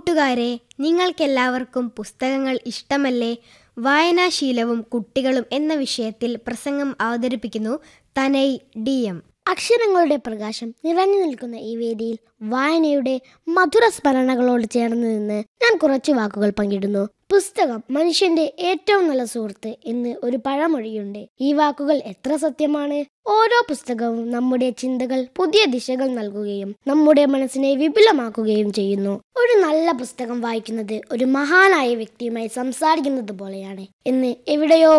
കൂട്ടുകാരെ നിങ്ങൾക്കെല്ലാവർക്കും പുസ്തകങ്ങൾ ഇഷ്ടമല്ലേ വായനാശീലവും കുട്ടികളും എന്ന വിഷയത്തിൽ പ്രസംഗം അവതരിപ്പിക്കുന്നു തനൈ ഡി എം അക്ഷരങ്ങളുടെ പ്രകാശം നിറഞ്ഞു നിൽക്കുന്ന ഈ വേദിയിൽ വായനയുടെ മധുര സ്മരണകളോട് ചേർന്ന് നിന്ന് ഞാൻ കുറച്ച് വാക്കുകൾ പങ്കിടുന്നു പുസ്തകം മനുഷ്യന്റെ ഏറ്റവും നല്ല സുഹൃത്ത് എന്ന് ഒരു പഴമൊഴിയുണ്ട് ഈ വാക്കുകൾ എത്ര സത്യമാണ് ഓരോ പുസ്തകവും നമ്മുടെ ചിന്തകൾ പുതിയ ദിശകൾ നൽകുകയും നമ്മുടെ മനസ്സിനെ വിപുലമാക്കുകയും ചെയ്യുന്നു ഒരു നല്ല പുസ്തകം വായിക്കുന്നത് ഒരു മഹാനായ വ്യക്തിയുമായി സംസാരിക്കുന്നത് പോലെയാണ് എന്ന് എവിടെയോ